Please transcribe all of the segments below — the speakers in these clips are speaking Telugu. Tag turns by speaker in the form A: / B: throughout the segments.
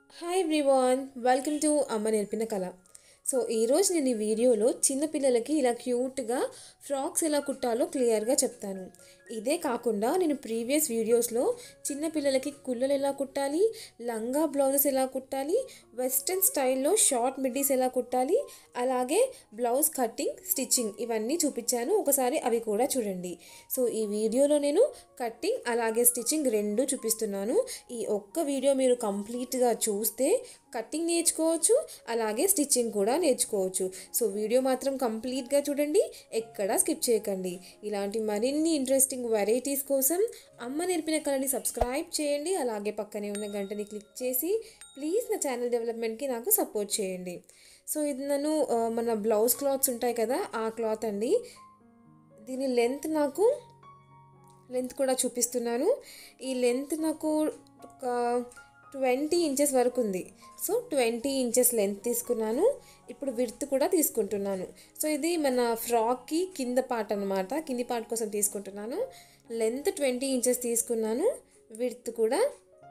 A: హాయ్ ఎవ్రీవాన్ వెల్కమ్ టు అమ్మ నేర్పిన కళ సో ఈరోజు నేను ఈ వీడియోలో చిన్నపిల్లలకి ఇలా క్యూట్గా ఫ్రాక్స్ ఎలా కుట్టాలో క్లియర్గా చెప్తాను ఇదే కాకుండా నేను ప్రీవియస్ వీడియోస్లో చిన్నపిల్లలకి కుల్లలు ఎలా కుట్టాలి లంగా బ్లౌజెస్ ఎలా కుట్టాలి వెస్ట్రన్ స్టైల్లో షార్ట్ మిడ్డీస్ ఎలా కుట్టాలి అలాగే బ్లౌజ్ కట్టింగ్ స్టిచ్చింగ్ ఇవన్నీ చూపించాను ఒకసారి అవి కూడా చూడండి సో ఈ వీడియోలో నేను కట్టింగ్ అలాగే స్టిచ్చింగ్ రెండు చూపిస్తున్నాను ఈ ఒక్క వీడియో మీరు కంప్లీట్గా చూస్తే కట్టింగ్ నేర్చుకోవచ్చు అలాగే స్టిచ్చింగ్ కూడా నేర్చుకోవచ్చు సో వీడియో మాత్రం కంప్లీట్గా చూడండి ఎక్కడా స్కిప్ చేయకండి ఇలాంటి మరిన్ని ఇంట్రెస్టింగ్ వెరైటీస్ కోసం అమ్మ నేర్పిన కళని సబ్స్క్రైబ్ చేయండి అలాగే పక్కనే ఉన్న గంటని క్లిక్ చేసి ప్లీజ్ నా ఛానల్ డెవలప్మెంట్కి నాకు సపోర్ట్ చేయండి సో ఇది నన్ను ఆ, మన బ్లౌజ్ క్లాత్స్ ఉంటాయి కదా ఆ క్లాత్ అండి దీని లెంత్ నాకు లెంత్ కూడా చూపిస్తున్నాను ఈ లెంత్ నాకు ఒక ట్వంటీ ఇంచెస్ వరకు ఉంది సో ట్వంటీ ఇంచెస్ లెంత్ తీసుకున్నాను ఇప్పుడు విడ్త్ కూడా తీసుకుంటున్నాను సో ఇది మన ఫ్రాక్కి కింద పార్ట్ అనమాట కింది పార్ట్ కోసం తీసుకుంటున్నాను లెంత్ ట్వంటీ ఇంచెస్ తీసుకున్నాను విడ్త్ కూడా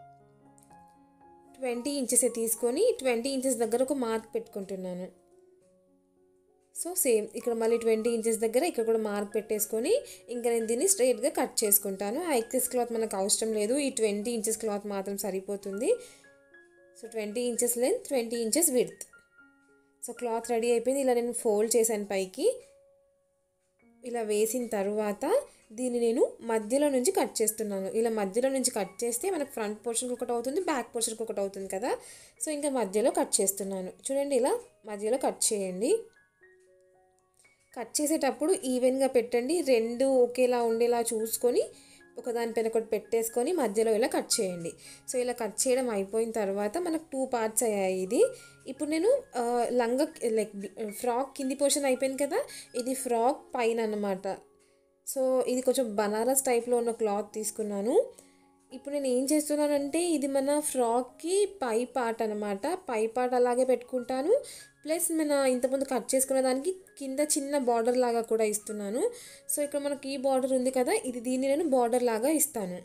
A: ట్వంటీ ఇంచెస్ తీసుకొని ట్వంటీ ఇంచెస్ దగ్గర ఒక మార్క్ పెట్టుకుంటున్నాను సో సేమ్ ఇక్కడ మళ్ళీ ట్వంటీ ఇంచెస్ దగ్గర ఇక్కడ కూడా మార్క్ పెట్టేసుకొని ఇంకా నేను దీన్ని స్ట్రైట్గా కట్ చేసుకుంటాను ఆ ఎక్సెస్ క్లాత్ మనకు అవసరం లేదు ఈ ట్వంటీ ఇంచెస్ క్లాత్ మాత్రం సరిపోతుంది so twenty inches length twenty inches width so cloth ready అయిపోయింది ఇలా నేను ఫోల్డ్ చేశాను పైకి ఇలా వేసిన తర్వాత దీన్ని నేను మధ్యలో నుంచి కట్ చేస్తున్నాను ఇలా మధ్యలో నుంచి కట్ చేస్తే మనకు ఫ్రంట్ పోర్షన్కి ఒకటి అవుతుంది బ్యాక్ పోర్షన్కి ఒకటి అవుతుంది కదా సో ఇంకా మధ్యలో కట్ చేస్తున్నాను చూడండి ఇలా మధ్యలో కట్ చేయండి కట్ చేసేటప్పుడు ఈవెన్గా పెట్టండి రెండు ఒకేలా ఉండేలా చూసుకొని ఒకదానిపైన ఒకటి పెట్టేసుకొని మధ్యలో ఇలా కట్ చేయండి సో ఇలా కట్ చేయడం అయిపోయిన తర్వాత మనకు టూ పార్ట్స్ అయ్యాయి ఇది ఇప్పుడు నేను ఆ, లంగా లైక్ ఫ్రాక్ కింది పోర్షన్ అయిపోయింది కదా ఇది ఫ్రాక్ పైన అన్నమాట సో ఇది కొంచెం బనారస్ టైప్లో ఉన్న క్లాత్ తీసుకున్నాను ఇప్పుడు నేను ఏం చేస్తున్నానంటే ఇది మన ఫ్రాక్కి పై పార్ట్ అనమాట పై పార్ట్ అలాగే పెట్టుకుంటాను ప్లస్ మన ఇంతకుముందు కట్ చేసుకున్న దానికి కింద చిన్న బార్డర్ లాగా కూడా ఇస్తున్నాను సో ఇక్కడ మనకి ఈ బార్డర్ ఉంది కదా ఇది దీన్ని నేను బార్డర్ లాగా ఇస్తాను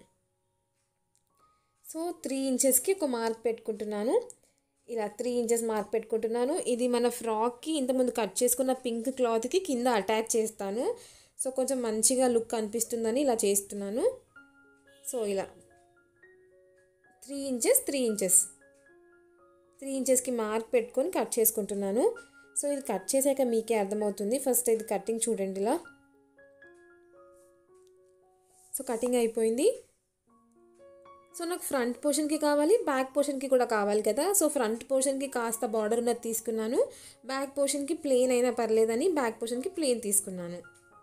A: సో త్రీ ఇంచెస్కి ఒక మార్క్ పెట్టుకుంటున్నాను ఇలా త్రీ ఇంచెస్ మార్క్ పెట్టుకుంటున్నాను ఇది మన ఫ్రాక్కి ఇంతకుముందు కట్ చేసుకున్న పింక్ క్లాత్కి కింద అటాచ్ చేస్తాను సో కొంచెం మంచిగా లుక్ అనిపిస్తుందని ఇలా చేస్తున్నాను సో ఇలా త్రీ ఇంచెస్ త్రీ ఇంచెస్ త్రీ ఇంచెస్కి మార్క్ పెట్టుకొని కట్ చేసుకుంటున్నాను సో ఇది కట్ చేసాక మీకే అర్థమవుతుంది ఫస్ట్ ఇది కటింగ్ చూడండి ఇలా సో కటింగ్ అయిపోయింది సో నాకు ఫ్రంట్ పోర్షన్కి కావాలి బ్యాక్ పోర్షన్కి కూడా కావాలి కదా సో ఫ్రంట్ పోర్షన్కి కాస్త బార్డర్ ఉన్నది తీసుకున్నాను బ్యాక్ పోర్షన్కి ప్లెయిన్ అయినా పర్లేదని బ్యాక్ పోర్షన్కి ప్లెయిన్ తీసుకున్నాను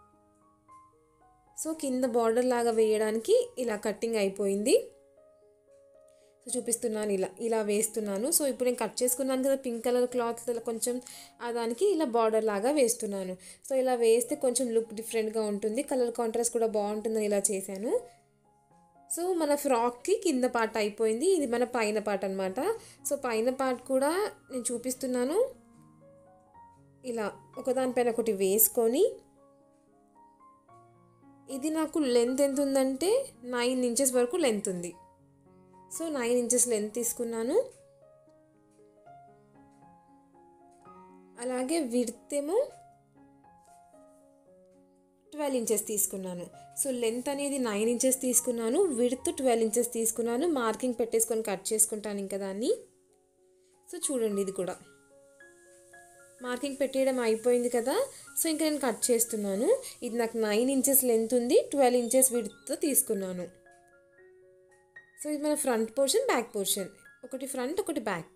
A: సో కింద బార్డర్ లాగా వేయడానికి ఇలా కట్టింగ్ అయిపోయింది సో చూపిస్తున్నాను ఇలా ఇలా వేస్తున్నాను సో ఇప్పుడు నేను కట్ చేసుకున్నాను కదా పింక్ కలర్ క్లాత్ కొంచెం ఆ దానికి ఇలా బార్డర్ లాగా వేస్తున్నాను సో ఇలా వేస్తే కొంచెం లుక్ డిఫరెంట్గా ఉంటుంది కలర్ కాంట్రాస్ట్ కూడా బాగుంటుందని ఇలా చేశాను సో మన ఫ్రాక్కి కింద పార్ట్ అయిపోయింది ఇది మన పైన పార్ట్ అనమాట సో పైన పార్ట్ కూడా నేను చూపిస్తున్నాను ఇలా ఒకదానిపైన ఒకటి వేసుకొని ఇది నాకు లెంత్ ఎంత ఉందంటే నైన్ ఇంచెస్ వరకు లెంత్ ఉంది సో నైన్ ఇంచెస్ లెంత్ తీసుకున్నాను అలాగే విడ్త్ ఏమో ట్వెల్వ్ ఇంచెస్ తీసుకున్నాను సో లెంత్ అనేది నైన్ ఇంచెస్ తీసుకున్నాను విడ్త్ ట్వెల్వ్ ఇంచెస్ తీసుకున్నాను మార్కింగ్ పెట్టేసుకొని కట్ చేసుకుంటాను ఇంకా దాన్ని సో చూడండి ఇది కూడా మార్కింగ్ పెట్టేయడం అయిపోయింది కదా సో ఇంకా నేను కట్ చేస్తున్నాను ఇది నాకు నైన్ ఇంచెస్ లెంత్ ఉంది ట్వెల్వ్ ఇంచెస్ విడ్త్ తీసుకున్నాను సో ఇది మన ఫ్రంట్ పోర్షన్ బ్యాక్ పోర్షన్ ఒకటి ఫ్రంట్ ఒకటి బ్యాక్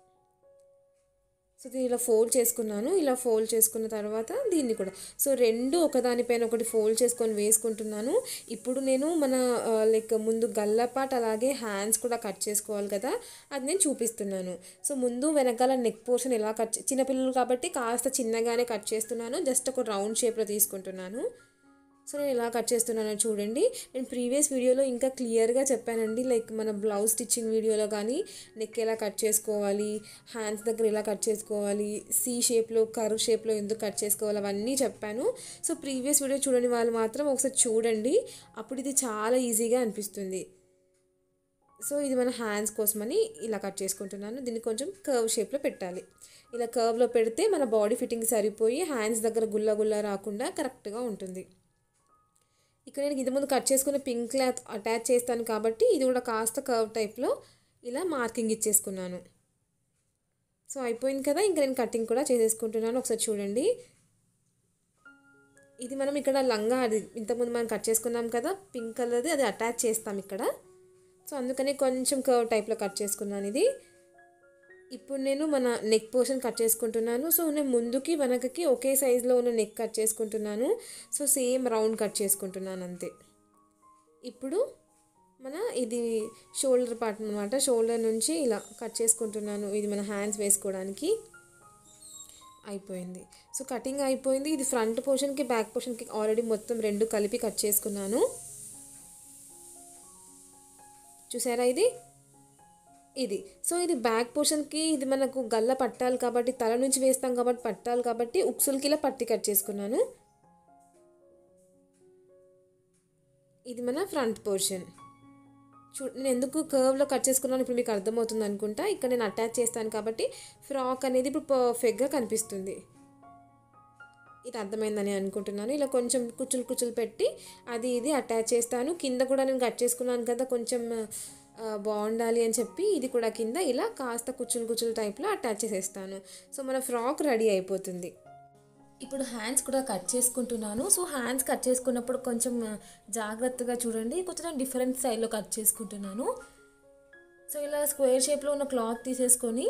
A: సో దీన్ని ఇలా ఫోల్డ్ చేసుకున్నాను ఇలా ఫోల్డ్ చేసుకున్న తర్వాత దీన్ని కూడా సో రెండు ఒకదానిపైన ఒకటి ఫోల్డ్ చేసుకొని వేసుకుంటున్నాను ఇప్పుడు నేను మన లైక్ ముందు గల్లపాట్ అలాగే హ్యాండ్స్ కూడా కట్ చేసుకోవాలి కదా అది నేను చూపిస్తున్నాను సో ముందు వెనకాల నెక్ పోర్షన్ ఎలా కట్ చే- చిన్నపిల్లలు కాబట్టి కాస్త చిన్నగానే కట్ చేస్తున్నాను జస్ట్ ఒక రౌండ్ షేప్లో తీసుకుంటున్నాను సో నేను ఇలా కట్ చేస్తున్నాను చూడండి నేను ప్రీవియస్ వీడియోలో ఇంకా క్లియర్గా చెప్పానండి లైక్ మన బ్లౌజ్ స్టిచ్చింగ్ వీడియోలో కానీ నెక్ ఎలా కట్ చేసుకోవాలి హ్యాండ్స్ దగ్గర ఎలా కట్ చేసుకోవాలి సి షేప్లో కర్వ్ షేప్లో ఎందుకు కట్ చేసుకోవాలి అవన్నీ చెప్పాను సో ప్రీవియస్ వీడియో చూడని వాళ్ళు మాత్రం ఒకసారి చూడండి అప్పుడు ఇది చాలా ఈజీగా అనిపిస్తుంది సో ఇది మన హ్యాండ్స్ కోసమని ఇలా కట్ చేసుకుంటున్నాను దీన్ని కొంచెం కర్వ్ షేప్లో పెట్టాలి ఇలా కర్వ్లో పెడితే మన బాడీ ఫిట్టింగ్ సరిపోయి హ్యాండ్స్ దగ్గర గుల్ల గుల్ల రాకుండా కరెక్ట్గా ఉంటుంది ఇక్కడ నేను ఇంతకుముందు కట్ చేసుకున్న పింక్ క్లాత్ అటాచ్ చేస్తాను కాబట్టి ఇది కూడా కాస్త కర్వ్ టైప్లో ఇలా మార్కింగ్ ఇచ్చేసుకున్నాను సో అయిపోయింది కదా ఇంకా నేను కటింగ్ కూడా చేసేసుకుంటున్నాను ఒకసారి చూడండి ఇది మనం ఇక్కడ లంగా అది ఇంతకుముందు మనం కట్ చేసుకున్నాం కదా పింక్ కలర్ది అది అటాచ్ చేస్తాం ఇక్కడ సో అందుకని కొంచెం కర్వ్ టైప్లో కట్ చేసుకున్నాను ఇది ఇప్పుడు నేను మన నెక్ పోర్షన్ కట్ చేసుకుంటున్నాను సో నేను ముందుకి వెనకకి ఒకే సైజులో ఉన్న నెక్ కట్ చేసుకుంటున్నాను సో సేమ్ రౌండ్ కట్ చేసుకుంటున్నాను అంతే ఇప్పుడు మన ఇది షోల్డర్ పార్ట్ అనమాట షోల్డర్ నుంచి ఇలా కట్ చేసుకుంటున్నాను ఇది మన హ్యాండ్స్ వేసుకోవడానికి అయిపోయింది సో కటింగ్ అయిపోయింది ఇది ఫ్రంట్ పోర్షన్కి బ్యాక్ పోర్షన్కి ఆల్రెడీ మొత్తం రెండు కలిపి కట్ చేసుకున్నాను చూసారా ఇది ఇది సో ఇది బ్యాక్ పోర్షన్కి ఇది మనకు గల్ల పట్టాలి కాబట్టి తల నుంచి వేస్తాం కాబట్టి పట్టాలి కాబట్టి ఉక్సులకి ఇలా పట్టి కట్ చేసుకున్నాను ఇది మన ఫ్రంట్ పోర్షన్ చూ నేను ఎందుకు కర్వ్లో కట్ చేసుకున్నాను ఇప్పుడు మీకు అర్థమవుతుంది అనుకుంటా ఇక్కడ నేను అటాచ్ చేస్తాను కాబట్టి ఫ్రాక్ అనేది ఇప్పుడు పర్ఫెక్ట్గా కనిపిస్తుంది ఇది అర్థమైందని అనుకుంటున్నాను ఇలా కొంచెం కుచ్చులు కుచ్చులు పెట్టి అది ఇది అటాచ్ చేస్తాను కింద కూడా నేను కట్ చేసుకున్నాను కదా కొంచెం ఆ, బాగుండాలి అని చెప్పి ఇది కూడా కింద ఇలా కాస్త కుచ్చులు కుచ్చులు టైప్లో అటాచ్ చేసేస్తాను సో మన ఫ్రాక్ రెడీ అయిపోతుంది ఇప్పుడు హ్యాండ్స్ కూడా కట్ చేసుకుంటున్నాను సో హ్యాండ్స్ కట్ చేసుకున్నప్పుడు కొంచెం ఆ, జాగ్రత్తగా చూడండి కొంచెం డిఫరెంట్ స్టైల్లో కట్ చేసుకుంటున్నాను సో ఇలా స్క్వేర్ షేప్లో ఉన్న క్లాత్ తీసేసుకొని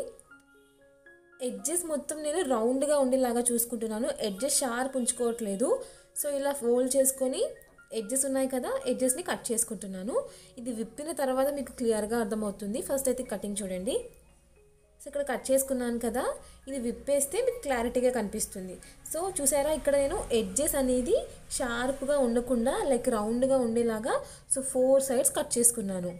A: ఎడ్జెస్ మొత్తం నేను రౌండ్గా ఉండేలాగా చూసుకుంటున్నాను ఎడ్జెస్ షార్ప్ ఉంచుకోవట్లేదు సో ఇలా ఫోల్డ్ చేసుకొని ఎడ్జెస్ ఉన్నాయి కదా ఎడ్జెస్ని కట్ చేసుకుంటున్నాను ఇది విప్పిన తర్వాత మీకు క్లియర్గా అర్థమవుతుంది ఫస్ట్ అయితే కటింగ్ చూడండి సో ఇక్కడ కట్ చేసుకున్నాను కదా ఇది విప్పేస్తే మీకు క్లారిటీగా కనిపిస్తుంది సో చూసారా ఇక్కడ నేను ఎడ్జెస్ అనేది షార్ప్గా ఉండకుండా లైక్ రౌండ్గా ఉండేలాగా సో ఫోర్ సైడ్స్ కట్ చేసుకున్నాను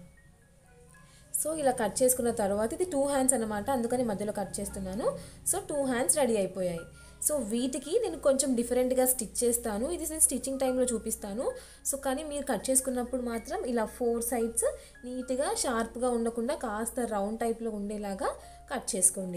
A: సో ఇలా కట్ చేసుకున్న తర్వాత ఇది టూ హ్యాండ్స్ అనమాట అందుకని మధ్యలో కట్ చేస్తున్నాను సో టూ హ్యాండ్స్ రెడీ అయిపోయాయి సో వీటికి నేను కొంచెం డిఫరెంట్గా స్టిచ్ చేస్తాను ఇది నేను స్టిచ్చింగ్ టైంలో చూపిస్తాను సో కానీ మీరు కట్ చేసుకున్నప్పుడు మాత్రం ఇలా ఫోర్ సైడ్స్ నీట్గా షార్ప్గా ఉండకుండా కాస్త రౌండ్ టైప్లో ఉండేలాగా కట్ చేసుకోండి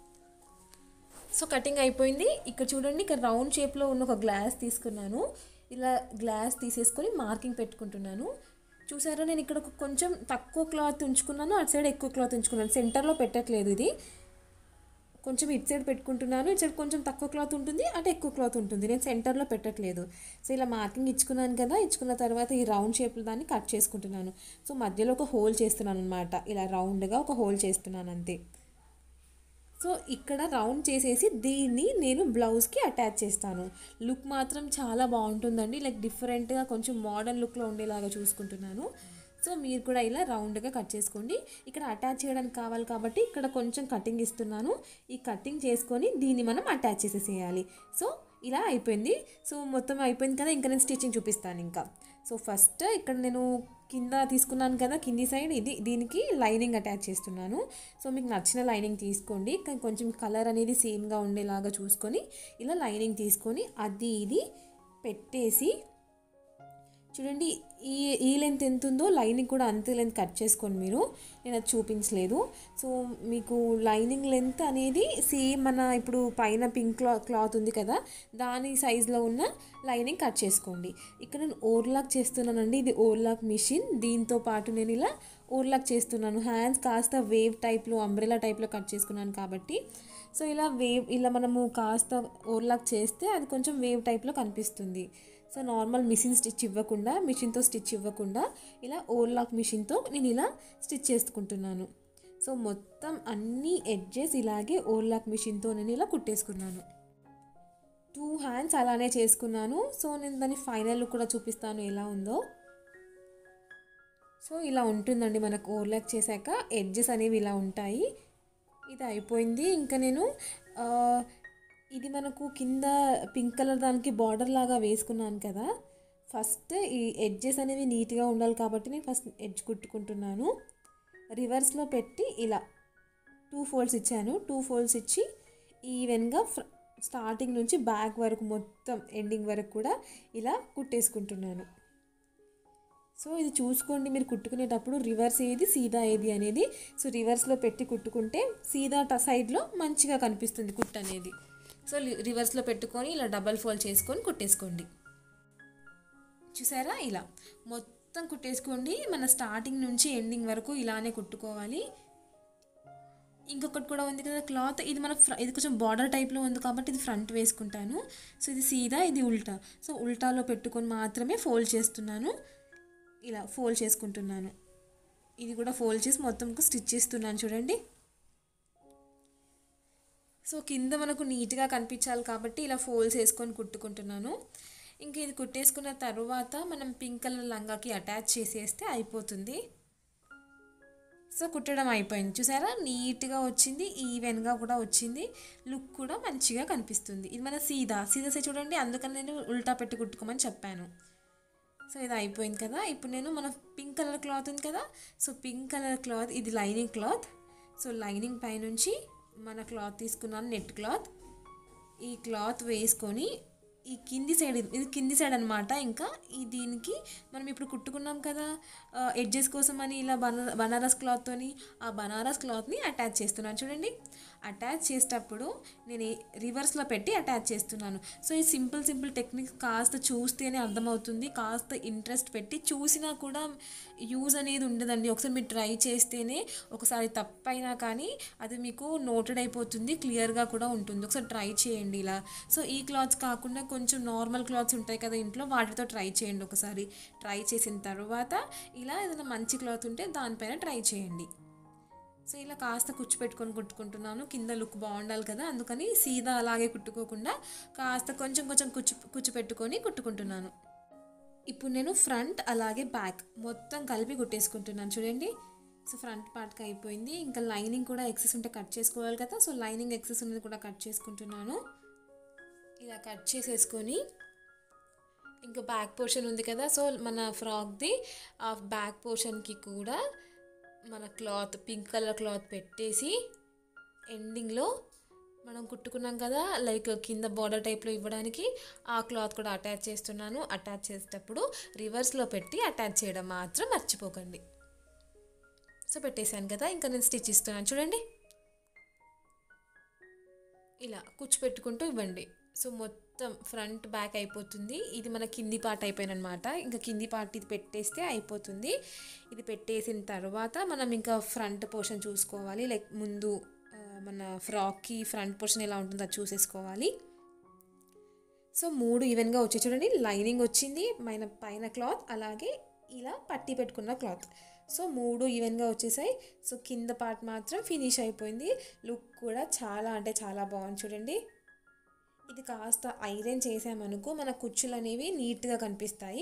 A: సో కటింగ్ అయిపోయింది ఇక్కడ చూడండి ఇక్కడ రౌండ్ షేప్లో ఉన్న ఒక గ్లాస్ తీసుకున్నాను ఇలా గ్లాస్ తీసేసుకొని మార్కింగ్ పెట్టుకుంటున్నాను చూసారా నేను ఇక్కడ ఒక కొంచెం తక్కువ క్లాత్ ఉంచుకున్నాను అటు సైడ్ ఎక్కువ క్లాత్ ఉంచుకున్నాను సెంటర్లో పెట్టట్లేదు ఇది కొంచెం ఇటు సైడ్ పెట్టుకుంటున్నాను ఇటు సైడ్ కొంచెం తక్కువ క్లాత్ ఉంటుంది అటు ఎక్కువ క్లాత్ ఉంటుంది నేను సెంటర్లో పెట్టట్లేదు సో ఇలా మార్కింగ్ ఇచ్చుకున్నాను కదా ఇచ్చుకున్న తర్వాత ఈ రౌండ్ షేప్లో దాన్ని కట్ చేసుకుంటున్నాను సో మధ్యలో ఒక హోల్ చేస్తున్నాను అనమాట ఇలా రౌండ్గా ఒక హోల్ చేస్తున్నాను అంతే సో ఇక్కడ రౌండ్ చేసేసి దీన్ని నేను బ్లౌజ్కి అటాచ్ చేస్తాను లుక్ మాత్రం చాలా బాగుంటుందండి లైక్ డిఫరెంట్గా కొంచెం మోడర్న్ లుక్లో ఉండేలాగా చూసుకుంటున్నాను సో మీరు కూడా ఇలా రౌండ్గా కట్ చేసుకోండి ఇక్కడ అటాచ్ చేయడానికి కావాలి కాబట్టి ఇక్కడ కొంచెం కటింగ్ ఇస్తున్నాను ఈ కటింగ్ చేసుకొని దీన్ని మనం అటాచ్ చేసేసేయాలి సో ఇలా అయిపోయింది సో మొత్తం అయిపోయింది కదా ఇంకా నేను స్టిచ్చింగ్ చూపిస్తాను ఇంకా సో ఫస్ట్ ఇక్కడ నేను కింద తీసుకున్నాను కదా కింది సైడ్ ఇది దీనికి లైనింగ్ అటాచ్ చేస్తున్నాను సో మీకు నచ్చిన లైనింగ్ తీసుకోండి కానీ కొంచెం కలర్ అనేది సేమ్గా ఉండేలాగా చూసుకొని ఇలా లైనింగ్ తీసుకొని అది ఇది పెట్టేసి చూడండి ఈ ఈ లెంత్ ఎంత ఉందో లైనింగ్ కూడా అంతే లెంత్ కట్ చేసుకోండి మీరు నేను అది చూపించలేదు సో మీకు లైనింగ్ లెంత్ అనేది సేమ్ మన ఇప్పుడు పైన పింక్ క్లా క్లాత్ ఉంది కదా దాని సైజులో ఉన్న లైనింగ్ కట్ చేసుకోండి ఇక్కడ నేను ఓవర్లాక్ చేస్తున్నానండి ఇది ఓవర్లాక్ మిషన్ దీంతో పాటు నేను ఇలా ఓవర్లాక్ చేస్తున్నాను హ్యాండ్స్ కాస్త వేవ్ టైప్లో అంబ్రెలా టైప్లో కట్ చేసుకున్నాను కాబట్టి సో ఇలా వేవ్ ఇలా మనము కాస్త ఓవర్లాక్ చేస్తే అది కొంచెం వేవ్ టైప్లో కనిపిస్తుంది సో నార్మల్ మిషన్ స్టిచ్ ఇవ్వకుండా మిషన్తో స్టిచ్ ఇవ్వకుండా ఇలా ఓవర్లాక్ మిషన్తో నేను ఇలా స్టిచ్ చేసుకుంటున్నాను సో మొత్తం అన్ని ఎడ్జెస్ ఇలాగే ఓవర్లాక్ మిషన్తో నేను ఇలా కుట్టేసుకున్నాను టూ హ్యాండ్స్ అలానే చేసుకున్నాను సో నేను దాని ఫైనల్ కూడా చూపిస్తాను ఎలా ఉందో సో ఇలా ఉంటుందండి మనకు ఓవర్లాక్ చేశాక ఎడ్జెస్ అనేవి ఇలా ఉంటాయి ఇది అయిపోయింది ఇంకా నేను ఆ, ఇది మనకు కింద పింక్ కలర్ దానికి బార్డర్ లాగా వేసుకున్నాను కదా ఫస్ట్ ఈ ఎడ్జెస్ అనేవి నీట్గా ఉండాలి కాబట్టి నేను ఫస్ట్ ఎడ్జ్ కుట్టుకుంటున్నాను రివర్స్లో పెట్టి ఇలా టూ ఫోల్డ్స్ ఇచ్చాను టూ ఫోల్డ్స్ ఇచ్చి ఈవెన్గా ఫ్ర- స్టార్టింగ్ నుంచి బ్యాక్ వరకు మొత్తం ఎండింగ్ వరకు కూడా ఇలా కుట్టేసుకుంటున్నాను సో ఇది చూసుకోండి మీరు కుట్టుకునేటప్పుడు రివర్స్ ఏది సీదా ఏది అనేది సో రివర్స్లో పెట్టి కుట్టుకుంటే సీదా ట సైడ్లో మంచిగా కనిపిస్తుంది కుట్టు అనేది సో లి- రివర్స్లో పెట్టుకొని ఇలా డబల్ ఫోల్డ్ చేసుకొని కుట్టేసుకోండి చూసారా ఇలా మొత్తం కుట్టేసుకోండి మన స్టార్టింగ్ నుంచి ఎండింగ్ వరకు ఇలానే కుట్టుకోవాలి ఇంకొకటి కూడా ఉంది కదా క్లాత్ ఇది మన ఫ్ర- ఇది కొంచెం బార్డర్ టైప్లో ఉంది కాబట్టి ఇది ఫ్రంట్ వేసుకుంటాను సో ఇది సీదా ఇది ఉల్టా సో ఉల్టాలో పెట్టుకొని మాత్రమే ఫోల్డ్ చేస్తున్నాను ఇలా ఫోల్డ్ చేసుకుంటున్నాను ఇది కూడా ఫోల్డ్ చేసి మొత్తం స్టిచ్ చేస్తున్నాను చూడండి సో కింద మనకు నీట్గా కనిపించాలి కాబట్టి ఇలా ఫోల్డ్స్ వేసుకొని కుట్టుకుంటున్నాను ఇంకా ఇది కుట్టేసుకున్న తర్వాత మనం పింక్ కలర్ లంగాకి అటాచ్ చేసేస్తే అయిపోతుంది సో కుట్టడం అయిపోయింది చూసారా నీట్గా వచ్చింది ఈవెన్గా కూడా వచ్చింది లుక్ కూడా మంచిగా కనిపిస్తుంది ఇది మన సీదా సీదా సే చూడండి అందుకని నేను ఉల్టా పెట్టి కుట్టుకోమని చెప్పాను సో ఇది అయిపోయింది కదా ఇప్పుడు నేను మన పింక్ కలర్ క్లాత్ ఉంది కదా సో పింక్ కలర్ క్లాత్ ఇది లైనింగ్ క్లాత్ సో లైనింగ్ పైనుంచి మన క్లాత్ తీసుకున్నాను నెట్ క్లాత్ ఈ క్లాత్ వేసుకొని ఈ కింది సైడ్ ఇది ఇది కింది సైడ్ అనమాట ఇంకా ఈ దీనికి మనం ఇప్పుడు కుట్టుకున్నాం కదా ఎడ్జెస్ కోసం అని ఇలా బనా బనారస్ క్లాత్తోని ఆ బనారస్ క్లాత్ని అటాచ్ చేస్తున్నాను చూడండి అటాచ్ చేసేటప్పుడు నేను ఈ రివర్స్లో పెట్టి అటాచ్ చేస్తున్నాను సో ఈ సింపుల్ సింపుల్ టెక్నిక్స్ కాస్త చూస్తేనే అర్థమవుతుంది కాస్త ఇంట్రెస్ట్ పెట్టి చూసినా కూడా యూజ్ అనేది ఉండదండి ఒకసారి మీరు ట్రై చేస్తేనే ఒకసారి తప్పైనా కానీ అది మీకు నోటెడ్ అయిపోతుంది క్లియర్గా కూడా ఉంటుంది ఒకసారి ట్రై చేయండి ఇలా సో ఈ క్లాత్స్ కాకుండా కొంచెం నార్మల్ క్లాత్స్ ఉంటాయి కదా ఇంట్లో వాటితో ట్రై చేయండి ఒకసారి ట్రై చేసిన తర్వాత ఇలా ఏదైనా మంచి క్లాత్ ఉంటే దానిపైన ట్రై చేయండి సో ఇలా కాస్త కుచ్చు పెట్టుకొని కుట్టుకుంటున్నాను కింద లుక్ బాగుండాలి కదా అందుకని సీదా అలాగే కుట్టుకోకుండా కాస్త కొంచెం కొంచెం కుచ్చు కుచ్చు పెట్టుకొని కుట్టుకుంటున్నాను ఇప్పుడు నేను ఫ్రంట్ అలాగే బ్యాక్ మొత్తం కలిపి కుట్టేసుకుంటున్నాను చూడండి సో ఫ్రంట్ పార్ట్కి అయిపోయింది ఇంకా లైనింగ్ కూడా ఎక్సెస్ ఉంటే కట్ చేసుకోవాలి కదా సో లైనింగ్ ఎక్సెస్ ఉన్నది కూడా కట్ చేసుకుంటున్నాను ఇలా కట్ చేసేసుకొని ఇంకా బ్యాక్ పోర్షన్ ఉంది కదా సో మన ఫ్రాక్ది ఆ బ్యాక్ పోర్షన్కి కూడా మన క్లాత్ పింక్ కలర్ క్లాత్ పెట్టేసి ఎండింగ్లో మనం కుట్టుకున్నాం కదా లైక్ కింద బార్డర్ టైప్లో ఇవ్వడానికి ఆ క్లాత్ కూడా అటాచ్ చేస్తున్నాను అటాచ్ చేసేటప్పుడు రివర్స్లో పెట్టి అటాచ్ చేయడం మాత్రం మర్చిపోకండి సో పెట్టేశాను కదా ఇంకా నేను స్టిచ్ ఇస్తున్నాను చూడండి ఇలా కుచ్చు పెట్టుకుంటూ ఇవ్వండి సో మొత్తం ఫ్రంట్ బ్యాక్ అయిపోతుంది ఇది మన కింది పార్ట్ అయిపోయినమాట ఇంకా కింది పార్ట్ ఇది పెట్టేస్తే అయిపోతుంది ఇది పెట్టేసిన తర్వాత మనం ఇంకా ఫ్రంట్ పోర్షన్ చూసుకోవాలి లైక్ ముందు ఆ, మన ఫ్రాక్కి ఫ్రంట్ పోర్షన్ ఎలా ఉంటుందో అది చూసేసుకోవాలి సో మూడు ఈవెన్గా వచ్చాయి చూడండి లైనింగ్ వచ్చింది పైన పైన క్లాత్ అలాగే ఇలా పట్టి పెట్టుకున్న క్లాత్ సో మూడు ఈవెన్గా వచ్చేసాయి సో కింద పార్ట్ మాత్రం ఫినిష్ అయిపోయింది లుక్ కూడా చాలా అంటే చాలా బాగుంది చూడండి ఇది కాస్త ఐరన్ చేసామనుకో మన కుచ్చులు అనేవి నీట్గా కనిపిస్తాయి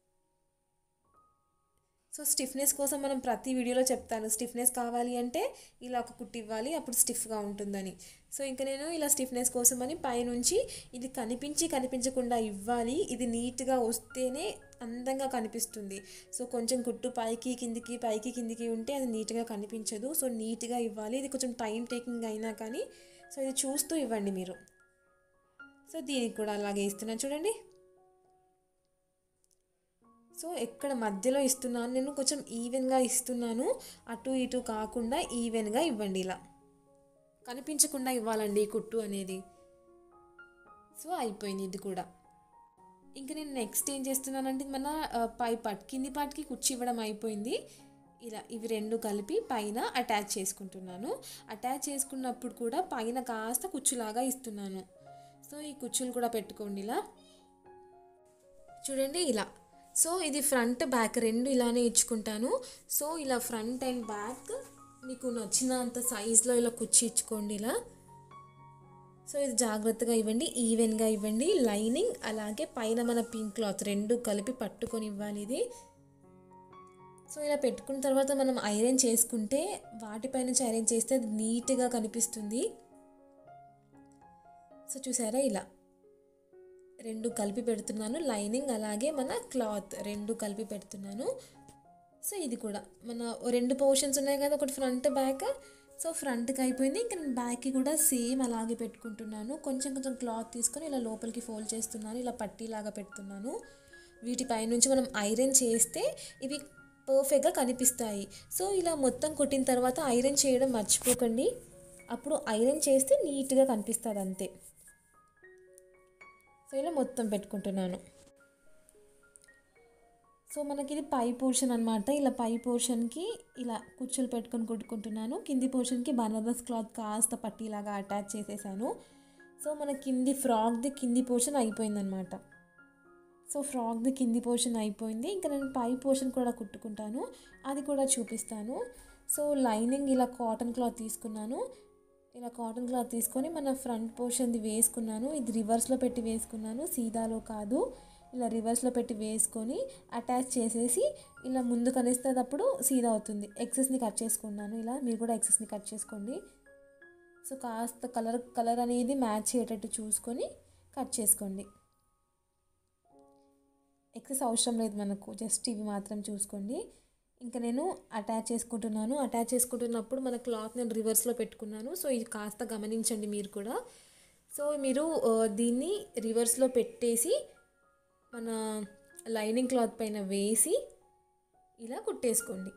A: సో స్టిఫ్నెస్ కోసం మనం ప్రతి వీడియోలో చెప్తాను స్టిఫ్నెస్ కావాలి అంటే ఇలా ఒక కుట్టి ఇవ్వాలి అప్పుడు స్టిఫ్గా ఉంటుందని సో ఇంకా నేను ఇలా స్టిఫ్నెస్ కోసం అని పైనుంచి ఇది కనిపించి కనిపించకుండా ఇవ్వాలి ఇది నీట్గా వస్తేనే అందంగా కనిపిస్తుంది సో కొంచెం కుట్టు పైకి కిందికి పైకి కిందికి ఉంటే అది నీట్గా కనిపించదు సో నీట్గా ఇవ్వాలి ఇది కొంచెం టైం టేకింగ్ అయినా కానీ సో ఇది చూస్తూ ఇవ్వండి మీరు సో దీనికి కూడా అలాగే ఇస్తున్నాను చూడండి సో ఎక్కడ మధ్యలో ఇస్తున్నాను నేను కొంచెం ఈవెన్గా ఇస్తున్నాను అటు ఇటు కాకుండా ఈవెన్గా ఇవ్వండి ఇలా కనిపించకుండా ఇవ్వాలండి ఈ కుట్టు అనేది సో అయిపోయింది ఇది కూడా ఇంకా నేను నెక్స్ట్ ఏం చేస్తున్నానంటే మన ఆ, పై పట్ కింది పాటికి కుర్చీ ఇవ్వడం అయిపోయింది ఇలా ఇవి రెండు కలిపి పైన అటాచ్ చేసుకుంటున్నాను అటాచ్ చేసుకున్నప్పుడు కూడా పైన కాస్త కుచ్చులాగా ఇస్తున్నాను సో ఈ కుచ్చులు కూడా పెట్టుకోండి ఇలా చూడండి ఇలా సో ఇది ఫ్రంట్ బ్యాక్ రెండు ఇలానే ఇచ్చుకుంటాను సో ఇలా ఫ్రంట్ అండ్ బ్యాక్ మీకు నచ్చినంత సైజులో ఇలా కుచ్చి ఇచ్చుకోండి ఇలా సో ఇది జాగ్రత్తగా ఇవ్వండి ఈవెన్గా ఇవ్వండి లైనింగ్ అలాగే పైన మన పింక్ క్లాత్ రెండు కలిపి పట్టుకొని ఇవ్వాలి ఇది సో ఇలా పెట్టుకున్న తర్వాత మనం ఐరన్ చేసుకుంటే వాటిపై నుంచి ఐరన్ చేస్తే అది నీట్గా కనిపిస్తుంది సో చూసారా ఇలా రెండు కలిపి పెడుతున్నాను లైనింగ్ అలాగే మన క్లాత్ రెండు కలిపి పెడుతున్నాను సో ఇది కూడా మన రెండు పోర్షన్స్ ఉన్నాయి కదా ఒకటి ఫ్రంట్ బ్యాక్ సో ఫ్రంట్కి అయిపోయింది ఇంకా నేను బ్యాక్కి కూడా సేమ్ అలాగే పెట్టుకుంటున్నాను కొంచెం కొంచెం క్లాత్ తీసుకొని ఇలా లోపలికి ఫోల్డ్ చేస్తున్నాను ఇలా పట్టీలాగా పెడుతున్నాను వీటిపై నుంచి మనం ఐరన్ చేస్తే ఇవి పర్ఫెక్ట్గా కనిపిస్తాయి సో ఇలా మొత్తం కుట్టిన తర్వాత ఐరన్ చేయడం మర్చిపోకండి అప్పుడు ఐరన్ చేస్తే నీట్గా కనిపిస్తుంది అంతే సో ఇలా మొత్తం పెట్టుకుంటున్నాను సో మనకి ఇది పై పోర్షన్ అనమాట ఇలా పై పోర్షన్కి ఇలా కుచ్చులు పెట్టుకొని కుట్టుకుంటున్నాను కింది పోర్షన్కి బనారస్ క్లాత్ కాస్త పట్టీలాగా అటాచ్ చేసేసాను సో మన కింది ఫ్రాక్ది కింది పోర్షన్ అయిపోయిందనమాట సో ఫ్రాక్ది కింది పోర్షన్ అయిపోయింది ఇంకా నేను పై పోర్షన్ కూడా కుట్టుకుంటాను అది కూడా చూపిస్తాను సో లైనింగ్ ఇలా కాటన్ క్లాత్ తీసుకున్నాను ఇలా కాటన్ క్లాత్ తీసుకొని మన ఫ్రంట్ పోర్షన్ది వేసుకున్నాను ఇది రివర్స్లో పెట్టి వేసుకున్నాను సీదాలో కాదు ఇలా రివర్స్లో పెట్టి వేసుకొని అటాచ్ చేసేసి ఇలా ముందు కనిస్తేటప్పుడు సీదా అవుతుంది ఎక్సెస్ని కట్ చేసుకున్నాను ఇలా మీరు కూడా ఎక్సెస్ని కట్ చేసుకోండి సో కాస్త కలర్ కలర్ అనేది మ్యాచ్ అయ్యేటట్టు చూసుకొని కట్ చేసుకోండి ఎక్సెస్ అవసరం లేదు మనకు జస్ట్ ఇవి మాత్రం చూసుకోండి ఇంకా నేను అటాచ్ చేసుకుంటున్నాను అటాచ్ చేసుకుంటున్నప్పుడు మన క్లాత్ నేను రివర్స్లో పెట్టుకున్నాను సో ఇది కాస్త గమనించండి మీరు కూడా సో మీరు ఆ, దీన్ని రివర్స్లో పెట్టేసి మన లైనింగ్ క్లాత్ పైన వేసి ఇలా కుట్టేసుకోండి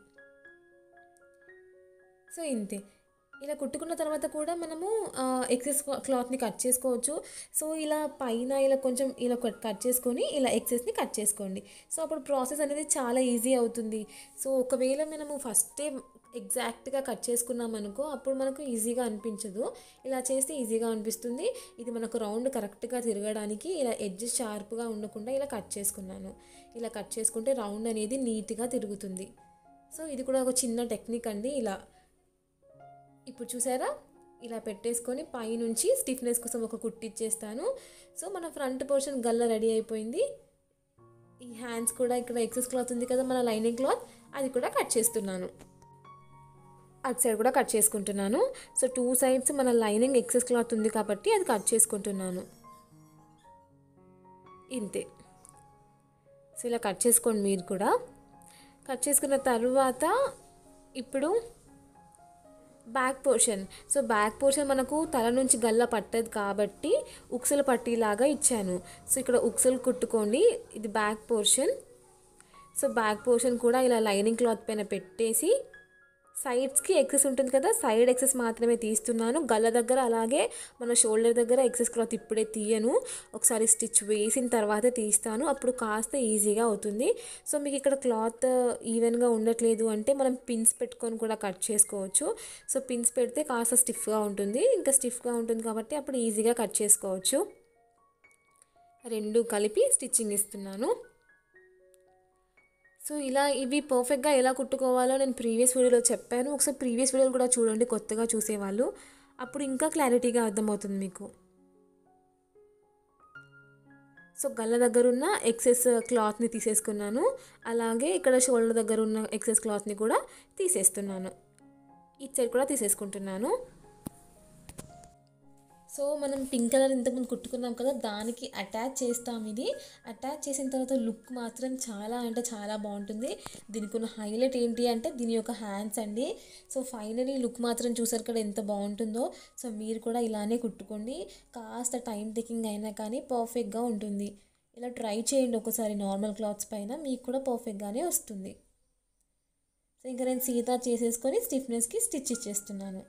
A: సో ఇంతే ఇలా కుట్టుకున్న తర్వాత కూడా మనము ఎక్సెస్ క్లాత్ని కట్ చేసుకోవచ్చు సో ఇలా పైన ఇలా కొంచెం ఇలా కట్ కట్ చేసుకొని ఇలా ఎక్సెస్ని కట్ చేసుకోండి సో అప్పుడు ప్రాసెస్ అనేది చాలా ఈజీ అవుతుంది సో ఒకవేళ మనము ఫస్టే ఎగ్జాక్ట్గా కట్ చేసుకున్నాం అనుకో అప్పుడు మనకు ఈజీగా అనిపించదు ఇలా చేస్తే ఈజీగా అనిపిస్తుంది ఇది మనకు రౌండ్ కరెక్ట్గా తిరగడానికి ఇలా ఎడ్జ్ షార్ప్గా ఉండకుండా ఇలా కట్ చేసుకున్నాను ఇలా కట్ చేసుకుంటే రౌండ్ అనేది నీట్గా తిరుగుతుంది సో ఇది కూడా ఒక చిన్న టెక్నిక్ అండి ఇలా ఇప్పుడు చూసారా ఇలా పెట్టేసుకొని పైనుంచి స్టిఫ్నెస్ కోసం ఒక కుట్టిచ్చేస్తాను సో మన ఫ్రంట్ పోర్షన్ గల్ల రెడీ అయిపోయింది ఈ హ్యాండ్స్ కూడా ఇక్కడ ఎక్సెస్ క్లాత్ ఉంది కదా మన లైనింగ్ క్లాత్ అది కూడా కట్ చేస్తున్నాను అటు సైడ్ కూడా కట్ చేసుకుంటున్నాను సో టూ సైడ్స్ మన లైనింగ్ ఎక్సెస్ క్లాత్ ఉంది కాబట్టి అది కట్ చేసుకుంటున్నాను ఇంతే సో ఇలా కట్ చేసుకోండి మీరు కూడా కట్ చేసుకున్న తర్వాత ఇప్పుడు back portion so back portion మనకు తల నుంచి గల్ల పట్టదు కాబట్టి ఉక్సల పట్టీలాగా ఇచ్చాను సో ఇక్కడ ఉక్సలు కుట్టుకోండి ఇది back portion so back portion కూడా ఇలా లైనింగ్ క్లాత్ పైన పెట్టేసి సైడ్స్కి ఎక్సెస్ ఉంటుంది కదా సైడ్ ఎక్సెస్ మాత్రమే తీస్తున్నాను గల్ల దగ్గర అలాగే మన షోల్డర్ దగ్గర ఎక్సెస్ క్లాత్ ఇప్పుడే తీయను ఒకసారి స్టిచ్ వేసిన తర్వాతే తీస్తాను అప్పుడు కాస్త ఈజీగా అవుతుంది సో మీకు ఇక్కడ క్లాత్ ఈవెన్గా ఉండట్లేదు అంటే మనం పిన్స్ పెట్టుకొని కూడా కట్ చేసుకోవచ్చు సో పిన్స్ పెడితే కాస్త స్టిఫ్గా ఉంటుంది ఇంకా స్టిఫ్గా ఉంటుంది కాబట్టి అప్పుడు ఈజీగా కట్ చేసుకోవచ్చు రెండు కలిపి స్టిచ్చింగ్ ఇస్తున్నాను సో ఇలా ఇవి పర్ఫెక్ట్గా ఎలా కుట్టుకోవాలో నేను ప్రీవియస్ వీడియోలో చెప్పాను ఒకసారి ప్రీవియస్ వీడియోలు కూడా చూడండి కొత్తగా చూసేవాళ్ళు అప్పుడు ఇంకా క్లారిటీగా అర్థమవుతుంది మీకు సో గల్ల దగ్గర ఉన్న ఎక్సెస్ క్లాత్ని తీసేసుకున్నాను అలాగే ఇక్కడ షోల్డర్ దగ్గర ఉన్న ఎక్సెస్ క్లాత్ని కూడా తీసేస్తున్నాను ఇటు సైడ్ కూడా తీసేసుకుంటున్నాను సో మనం పింక్ కలర్ ఇంతకుముందు కుట్టుకున్నాం కదా దానికి అటాచ్ చేస్తాం ఇది అటాచ్ చేసిన తర్వాత లుక్ మాత్రం చాలా అంటే చాలా బాగుంటుంది దీనికి ఉన్న హైలైట్ ఏంటి అంటే దీని యొక్క హ్యాండ్స్ అండి సో ఫైనలీ లుక్ మాత్రం చూసారు కదా ఎంత బాగుంటుందో సో మీరు కూడా ఇలానే కుట్టుకోండి కాస్త టైం టేకింగ్ అయినా కానీ పర్ఫెక్ట్గా ఉంటుంది ఇలా ట్రై చేయండి ఒకసారి నార్మల్ క్లాత్స్ పైన మీకు కూడా పర్ఫెక్ట్గానే వస్తుంది సో ఇంకా నేను సీతా చేసేసుకొని స్టిఫ్నెస్కి స్టిచ్ ఇచ్చేస్తున్నాను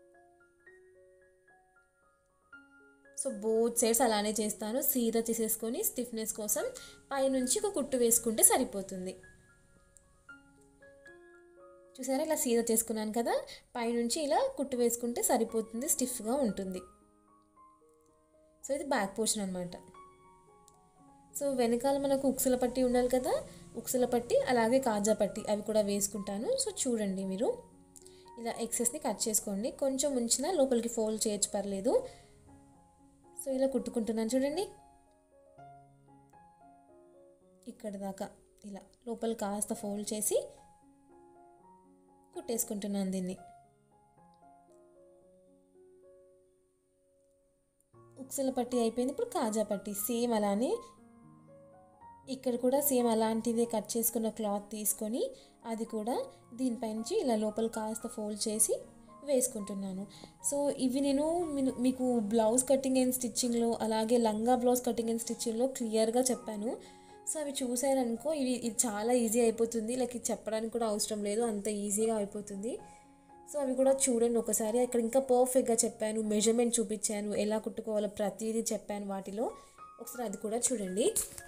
A: సో బోత్ సైడ్స్ అలానే చేస్తాను సీదా తీసేసుకొని స్టిఫ్నెస్ కోసం పైనుంచి ఒక కుట్టు వేసుకుంటే సరిపోతుంది చూసారా ఇలా సీదా చేసుకున్నాను కదా పైనుంచి ఇలా కుట్టు వేసుకుంటే సరిపోతుంది స్టిఫ్గా ఉంటుంది సో ఇది బ్యాక్ పోర్షన్ అనమాట సో వెనకాల మనకు ఉక్సుల పట్టి ఉండాలి కదా ఉక్సుల పట్టి అలాగే కాజా పట్టి అవి కూడా వేసుకుంటాను సో చూడండి మీరు ఇలా ఎక్సెస్ని కట్ చేసుకోండి కొంచెం ఉంచినా లోపలికి ఫోల్డ్ చేయొచ్చు పర్లేదు సో ఇలా కుట్టుకుంటున్నాను చూడండి ఇక్కడ దాకా ఇలా లోపల కాస్త ఫోల్డ్ చేసి కుట్టేసుకుంటున్నాను దీన్ని ఉక్సల పట్టి అయిపోయింది ఇప్పుడు కాజా పట్టి సేమ్ అలానే ఇక్కడ కూడా సేమ్ అలాంటిదే కట్ చేసుకున్న క్లాత్ తీసుకొని అది కూడా దీనిపైనుంచి ఇలా లోపల కాస్త ఫోల్డ్ చేసి వేసుకుంటున్నాను సో ఇవి నేను మిను- మీకు బ్లౌజ్ కటింగ్ అండ్ స్టిచ్చింగ్లో అలాగే లంగా బ్లౌజ్ కటింగ్ అండ్ స్టిచ్చింగ్లో క్లియర్గా చెప్పాను సో అవి చూసారనుకో ఇవి ఇది చాలా ఈజీ అయిపోతుంది లైక్ ఇది చెప్పడానికి కూడా అవసరం లేదు అంత ఈజీగా అయిపోతుంది సో అవి కూడా చూడండి ఒకసారి అక్కడ ఇంకా పర్ఫెక్ట్గా చెప్పాను మెజర్మెంట్ చూపించాను ఎలా కుట్టుకోవాలో ప్రతిదీ చెప్పాను వాటిలో ఒకసారి అది కూడా చూడండి